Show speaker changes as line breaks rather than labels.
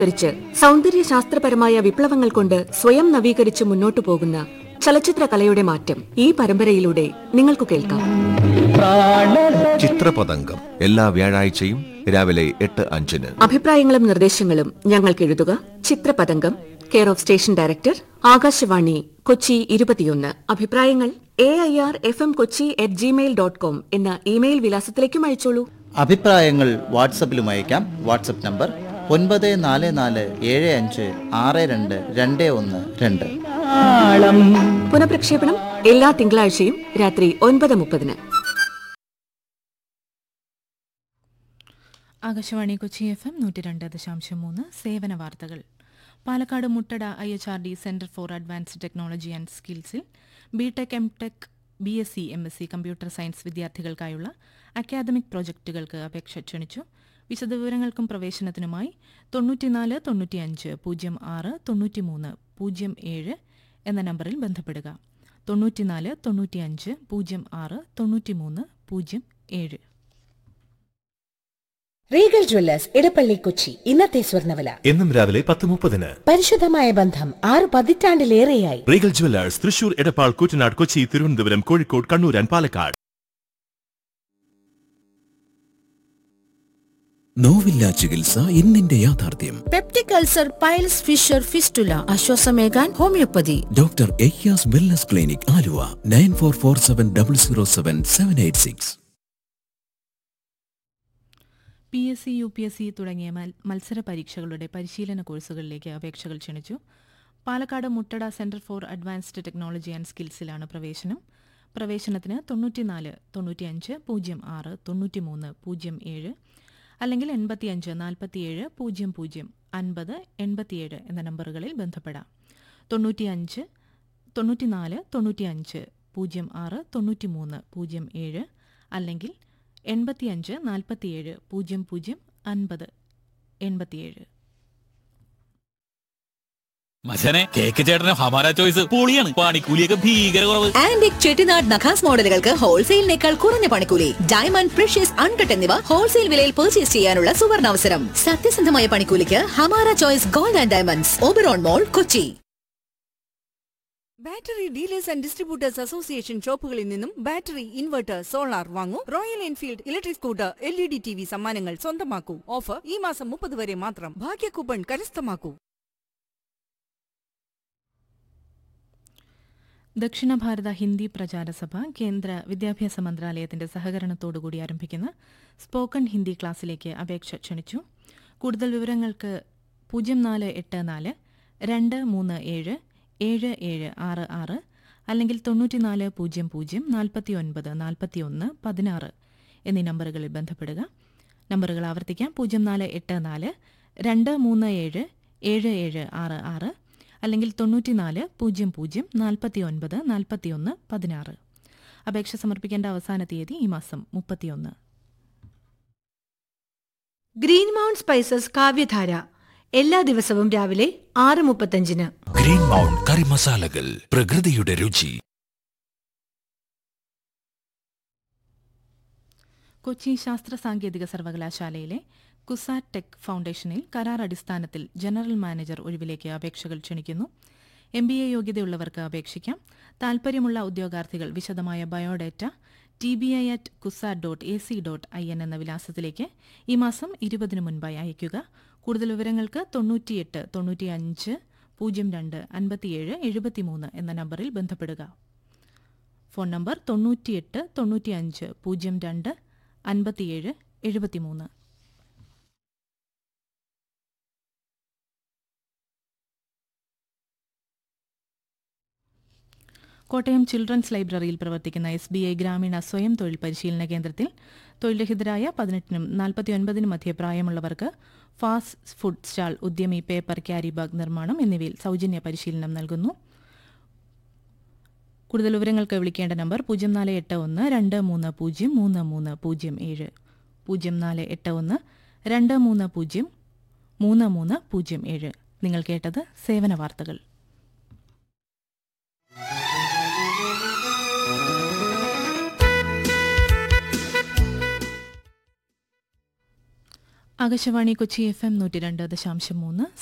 രിച്ച് സൗന്ദര്യ ശാസ്ത്രപരമായ വിപ്ലവങ്ങൾ കൊണ്ട് സ്വയം നവീകരിച്ച് മുന്നോട്ടു പോകുന്ന ചലച്ചിത്ര കലയുടെ മാറ്റം ഈ പരമ്പരയിലൂടെ നിങ്ങൾക്ക് കേൾക്കാം
ചിത്രപതംഗം എല്ലാ വ്യാഴാഴ്ചയും രാവിലെ എട്ട് അഞ്ചിന്
അഭിപ്രായങ്ങളും നിർദ്ദേശങ്ങളും ഞങ്ങൾക്ക് എഴുതുക ചിത്രപതംഗം care of station director Akashvani Kochi ഇരുപത്തിയൊന്ന് അഭിപ്രായങ്ങൾ A I R F M Kochi at Gmail dot com എന്ന ഇമെയിൽ വിലാസത്തിലേക്കും അയച്ചോളൂ
അഭിപ്രായങ്ങൾ വാട്സപ്പിലും അയക്കാം വാട്സപ്പ് നമ്പർ ഒൻപത് നാല് നാല് ഏഴ് അഞ്ച് ആറ് രണ്ട് രണ്ട് ഒന്ന് രണ്ട്
പുനഃപ്രക്ഷേപണം എല്ലാ തിങ്കളാഴ്ചയും രാത്രി ഒൻപത് മുപ്പതിന്
ആകാശവാണി കൊച്ചി എഫ് എം നൂറ്റി രണ്ട് ദശാംശം മൂന്ന് സേവന വാർത്തകൾ Palakkad Muttada I H R D centre for advanced technology and സ്കിൽസിൽ B tech M tech B S C M S C computer science വിദ്യാർത്ഥികൾക്കായുള്ള അക്കാദമിക് പ്രോജക്റ്റുകൾക്ക് അപേക്ഷ ക്ഷണിച്ചു വിശദവിവരങ്ങൾക്കും പ്രവേശനത്തിനുമായി തൊണ്ണൂറ്റിനാല് തൊണ്ണൂറ്റിയഞ്ച് പൂജ്യം ആറ് തൊണ്ണൂറ്റിമൂന്ന് പൂജ്യം ഏഴ് എന്ന നമ്പറിൽ ബന്ധപ്പെടുക തൊണ്ണൂറ്റിനാല് തൊണ്ണൂറ്റിയഞ്ച് പൂജ്യം ആറ് തൊണ്ണൂറ്റിമൂന്ന് പൂജ്യം ഏഴ്
റീഗൽ ജ്വല്ലേഴ്സ് ഇടപ്പള്ളി കൊച്ചി ഇന്നത്തെ സ്വർണ്ണവില
എന്നും രാവിലെ പത്ത് മുപ്പതിന്
പരിശുദ്ധമായ ബന്ധം ആറ് പതിറ്റാണ്ടിലേറെയായി
Regal Jewellers Thrissur Edappal Kuttanad Kochi Thiruvananthapuram Kozhikode Kannur and Palakkad
നോവില്ല ചികിത്സ ഇന്നിന്റെ യാഥാർത്ഥ്യം
peptic ulcer piles fissure fistula ആശ്വാസമേകാൻ homeopathy
doctor Eyyas wellness clinic Aluva nine four four seven double zero seven seven eight six
P S C U P S C തുടങ്ങിയ മൽ- മത്സര പരീക്ഷകളുടെ പരിശീലന കോഴ്സുകളിലേക്ക് അപേക്ഷകൾ ക്ഷണിച്ചു Palakkad Muttada centre for advanced technology and സ്കിൽസിലാണ് പ്രവേശനം പ്രവേശനത്തിന് തൊണ്ണൂറ്റിനാല് തൊണ്ണൂറ്റിയഞ്ച് പൂജ്യം ആറ് തൊണ്ണൂറ്റിമൂന്ന് പൂജ്യം ഏഴ് അല്ലെങ്കിൽ എൺപത്തിയഞ്ച് നാൽപ്പത്തിയേഴ് പൂജ്യം പൂജ്യം അൻപത് എൺപത്തിയേഴ് എന്ന നമ്പറുകളിൽ ബന്ധപ്പെടാം തൊണ്ണൂറ്റിയഞ്ച് തൊണ്ണൂറ്റിനാല് തൊണ്ണൂറ്റിയഞ്ച് പൂജ്യം ആറ് തൊണ്ണൂറ്റിമൂന്ന് പൂജ്യം ഏഴ് അല്ലെങ്കിൽ എൺപത്തിയഞ്ച് നാൽപ്പത്തിയേഴ് പൂജ്യം പൂജ്യം അൻപത് എൺപത്തിയേഴ്
മച്ചനെ കേക്ക് ചേട്ടന് ഹമാര ചോയ്സ് പൊളിയാണ് പണിക്കൂലിയൊക്കെ ഭീകര കുറവ്
ആന്റിക് ചെട്ടിനാട് നഖാസ് മോഡലുകൾക്ക് ഹോൾസെയിലിനേക്കാൾ കുറഞ്ഞ പണിക്കൂലി ഡയമണ്ട് പ്രഷ്യസ് അൺകട്ട് എന്നിവ ഹോൾസെയിൽ വിലയിൽ പർച്ചേസ് ചെയ്യാനുള്ള സുവർണാവസരം സത്യസന്ധമായ പണിക്കൂലിക്ക് Hamara choice gold and diamonds Oberon mall Kochi
battery dealers and distributors association ഷോപ്പുകളിൽ നിന്നും ബാറ്ററി ഇൻവെർട്ടർ സോളാർ വാങ്ങൂ Royal Enfield electric scooter L E D T V സമ്മാനങ്ങൾ സ്വന്തമാക്കൂ ഓഫർ ഈ മാസം മുപ്പത് വരെ മാത്രം ഭാഗ്യ കൂപ്പൺ കരസ്ഥമാക്കൂ
ദക്ഷിണ ഭാരത ഹിന്ദി പ്രചാരസഭ കേന്ദ്ര വിദ്യാഭ്യാസ മന്ത്രാലയത്തിന്റെ സഹകരണത്തോടുകൂടി ആരംഭിക്കുന്ന സ്പോക്കൺ ഹിന്ദി ക്ലാസ്സിലേക്ക് അപേക്ഷ ക്ഷണിച്ചു കൂടുതൽ വിവരങ്ങൾക്ക് പൂജ്യം നാല് എട്ട് നാല് രണ്ട് മൂന്ന് ഏഴ് ഏഴ് ഏഴ് ആറ് ആറ് അല്ലെങ്കിൽ തൊണ്ണൂറ്റിനാല് പൂജ്യം പൂജ്യം നാൽപ്പത്തി ഒൻപത് നാൽപ്പത്തി ഒന്ന് പതിനാറ് എന്നീ നമ്പറുകളിൽ ബന്ധപ്പെടുക നമ്പറുകൾ ആവർത്തിക്കാം പൂജ്യം നാല് എട്ട് നാല് രണ്ട് മൂന്ന് ഏഴ് ഏഴ് ഏഴ് ആറ് ആറ് അല്ലെങ്കിൽ തൊണ്ണൂറ്റിനാല് പൂജ്യം പൂജ്യം നാൽപ്പത്തി ഒൻപത് നാൽപ്പത്തി ഒന്ന് പതിനാറ് അപേക്ഷ സമർപ്പിക്കേണ്ട അവസാന തീയതി ഈ മാസം മുപ്പത്തിയൊന്ന്
ഗ്രീൻ മൗണ്ട് സ്പൈസസ് കാവ്യധാര എല്ലാ ദിവസവും രാവിലെ ആറ് മുപ്പത്തഞ്ചിന്
ഗ്രീൻ മൗണ്ട് കറി മസാലകൾ പ്രകൃതിയുടെ രുചി
കൊച്ചി ശാസ്ത്ര സാങ്കേതിക സർവകലാശാലയിലെ കുസാറ്റ് ടെക് ഫൗണ്ടേഷനിൽ കരാർ അടിസ്ഥാനത്തിൽ ജനറൽ മാനേജർ ഒഴിവിലേക്ക് അപേക്ഷകൾ ക്ഷണിക്കുന്നു എം ബി എ യോഗ്യതയുള്ളവർക്ക് അപേക്ഷിക്കാം താൽപ്പര്യമുള്ള ഉദ്യോഗാർത്ഥികൾ വിശദമായ biodata T B I at Cusat dot A C dot I N എന്ന വിലാസത്തിലേക്ക് ഈ മാസം ഇരുപതിന് മുൻപായി അയയ്ക്കുക കൂടുതൽ വിവരങ്ങൾക്ക് തൊണ്ണൂറ്റിയെട്ട് തൊണ്ണൂറ്റിയഞ്ച് പൂജ്യം രണ്ട് അൻപത്തിയേഴ് എഴുപത്തിമൂന്ന് എന്ന നമ്പറിൽ ബന്ധപ്പെടുക ഫോൺ നമ്പർ തൊണ്ണൂറ്റിയെട്ട് തൊണ്ണൂറ്റിയഞ്ച് പൂജ്യം രണ്ട് അൻപത്തിയേഴ് എഴുപത്തിമൂന്ന് കോട്ടയം ചിൽഡ്രൻസ് ലൈബ്രറിയിൽ പ്രവർത്തിക്കുന്ന എസ് ബി ഐ ഗ്രാമീണ സ്വയം തൊഴിൽ പരിശീലന കേന്ദ്രത്തിൽ തൊഴിൽരഹിതരായ പതിനെട്ടിനും നാൽപ്പത്തിയൊൻപതിനും മധ്യ പ്രായമുള്ളവർക്ക് ഫാസ്റ്റ് ഫുഡ് സ്റ്റാൾ ഉദ്യമി പേപ്പർ ക്യാരി ബാഗ് നിർമ്മാണം എന്നിവയിൽ സൗജന്യ പരിശീലനം നൽകുന്നു കൂടുതൽ വിവരങ്ങൾക്ക് വിളിക്കേണ്ട നമ്പർ പൂജ്യം നാല് എട്ട് ഒന്ന് രണ്ട് മൂന്ന് പൂജ്യം മൂന്ന് മൂന്ന് പൂജ്യം ഏഴ് പൂജ്യം നാല് എട്ട് ഒന്ന് രണ്ട് മൂന്ന് പൂജ്യം മൂന്ന് മൂന്ന് പൂജ്യം ഏഴ് നിങ്ങൾ കേട്ടത് സേവന വാർത്തകൾ ആകാശവാണി കൊച്ചി എഫ് എം നൂറ്റി രണ്ട് ദശാംശം മൂന്ന്